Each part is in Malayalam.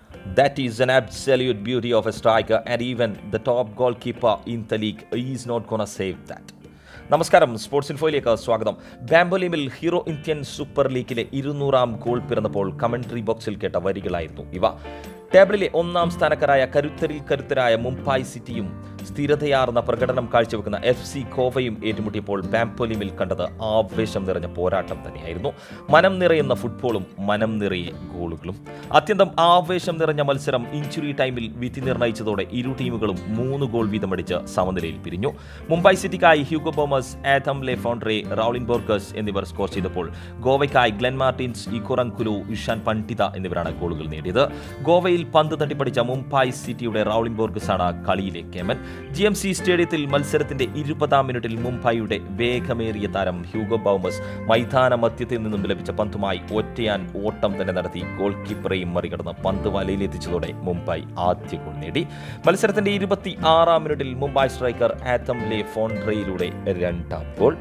That is an absolute beauty of a striker, and even the top goalkeeper in the league is not gonna save that. നമസ്കാരം സ്പോർട്സ് ഇൻഫോയിലേക്ക് സ്വാഗതം ബാംബോലിമിൽ ഹീറോ ഇന്ത്യൻ സൂപ്പർ ലീഗിലെ ഇരുന്നൂറാം ഗോൾ പിറന്നപ്പോൾ കമന്ററി ബോക്സിൽ കേട്ട വരികളായിരുന്നു ഇവ ടേബിളിലെ ഒന്നാം സ്ഥാനക്കാരായ കരുത്തരിൽ കരുത്തരായ മുംബൈ സിറ്റിയും സ്ഥിരതയാർന്ന പ്രകടനം കാഴ്ചവെക്കുന്ന എഫ് സി കോവയും ഏറ്റുമുട്ടിയപ്പോൾ ബാംബോലിമിൽ കണ്ടത് ആവേശം നിറഞ്ഞ പോരാട്ടം തന്നെയായിരുന്നു മനം നിറയുന്ന ഫുട്ബോളും മനം നിറയെ ഗോളുകളും അത്യന്തം ആവേശം നിറഞ്ഞ മത്സരം ഇഞ്ചുറി ടൈമിൽ വിധി നിർണയിച്ചതോടെ ഇരു ടീമുകളും മൂന്ന് ഗോൾ വീതമടിച്ച് സമനിലയിൽ പിരിഞ്ഞു മുംബൈ സിറ്റിക്കായി Hugo Boumous Adam Le Fondre Raulin Borges എന്നിവർ സ്കോർ ചെയ്തപ്പോൾ ഗോവയ്ക്കായി ഗ്ലെൻ മാർട്ടിൻസ് ഇക്കുറങ്കുലു ഇഷാൻ പണ്ഡിത എന്നിവരാണ് ഗോളുകൾ നേടിയത് ഗോവയിൽ പന്ത് തട്ടിപ്പടിച്ച മുംബൈ സിറ്റിയുടെ റൗളിൻ ബോർഗസ് ആണ് കളിയിലെ കേമൻ ജി എം സി സ്റ്റേഡിയത്തിൽ മത്സരത്തിന്റെ ഇരുപതാം മിനിറ്റിൽ മുംബൈയുടെ വേഗമേറിയ താരം ഹ്യൂഗോ ബൗമസ് മൈതാന മധ്യത്തിൽ നിന്നും ലഭിച്ച പന്തുമായി ഒറ്റയാൻ ഓട്ടം തന്നെ നടത്തി ഗോൾ കീപ്പറെയും മറികടന്ന് പന്ത് വലയിലെത്തിച്ചതോടെ മുംബൈ ആദ്യ ഗോൾ നേടി മത്സരത്തിന്റെ ഇരുപത്തി ആറാം മിനിറ്റിൽ മുംബൈ സ്ട്രൈക്കർ ആത്തം ലേ ഫോൺഡ്രയിലൂടെ രണ്ടാം ഗോൾ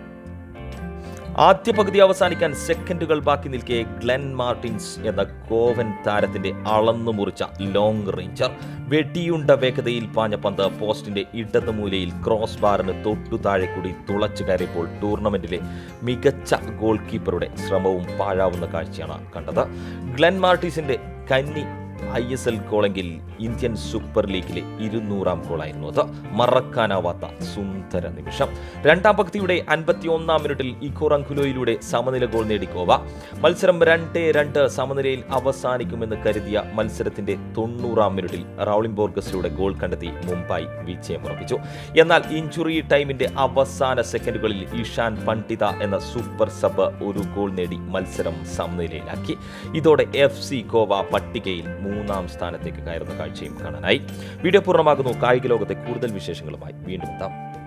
ആദ്യ പകുതി അവസാനിക്കാൻ സെക്കൻഡുകൾ ബാക്കി നിൽക്കെ ഗ്ലെൻ മാർട്ടിൻസ് എന്ന ഗോവൻ താരത്തിന്റെ അളന്നു മുറിച്ച ലോങ് റേഞ്ചർ വെടിയുണ്ട വേഗതയിൽ പാഞ്ഞ പന്ത് പോസ്റ്റിന്റെ ഇടത് മൂലയിൽ ക്രോസ് ബാറിന് തൊട്ടു താഴെ കൂടി തുളച്ചു കയറിയപ്പോൾ ടൂർണമെന്റിലെ മികച്ച ഗോൾ കീപ്പറുടെ ശ്രമവും പാഴാവുന്ന കാഴ്ചയാണ് കണ്ടത് ഗ്ലെൻ മാർട്ടിൻസിന്റെ കന്നി ഐ എസ് എൽ ഗോളെങ്കിൽ ഇന്ത്യൻ സൂപ്പർ ലീഗിലെ ഇരുന്നൂറാം ഗോളായിരുന്നു അത് മറക്കാനാവാത്ത സുന്ദര നിമിഷം രണ്ടാം പകുതിയുടെ അൻപത്തി ഒന്നാം മിനിറ്റിൽ ഇഖോറങ്കുലോയിലൂടെ സമനില ഗോൾ നേടി ഗോവ മത്സരം രണ്ടേ രണ്ട് സമനിലയിൽ അവസാനിക്കുമെന്ന് കരുതിയ മത്സരത്തിന്റെ തൊണ്ണൂറാം മിനിറ്റിൽ റൗളിംഗ് ബോർഗസിലൂടെ ഗോൾ കണ്ടെത്തി മുംബൈ വിജയം ഉറപ്പിച്ചു എന്നാൽ ഇഞ്ചുറി ടൈമിന്റെ അവസാന സെക്കൻഡുകളിൽ ഇഷാൻ പണ്ഡിത എന്ന സൂപ്പർ സബ് ഒരു ഗോൾ നേടി മത്സരം സമനിലയിലാക്കി ഇതോടെ എഫ് സി ഗോവ പട്ടികയിൽ മൂന്നാം സ്ഥാനത്തേക്ക് കയറുന്ന കാഴ്ചയും കാണാനായി വീഡിയോ പൂർണ്ണമാകുന്നു കായിക ലോകത്തെ കൂടുതൽ വിശേഷങ്ങളുമായി വീണ്ടും എത്താം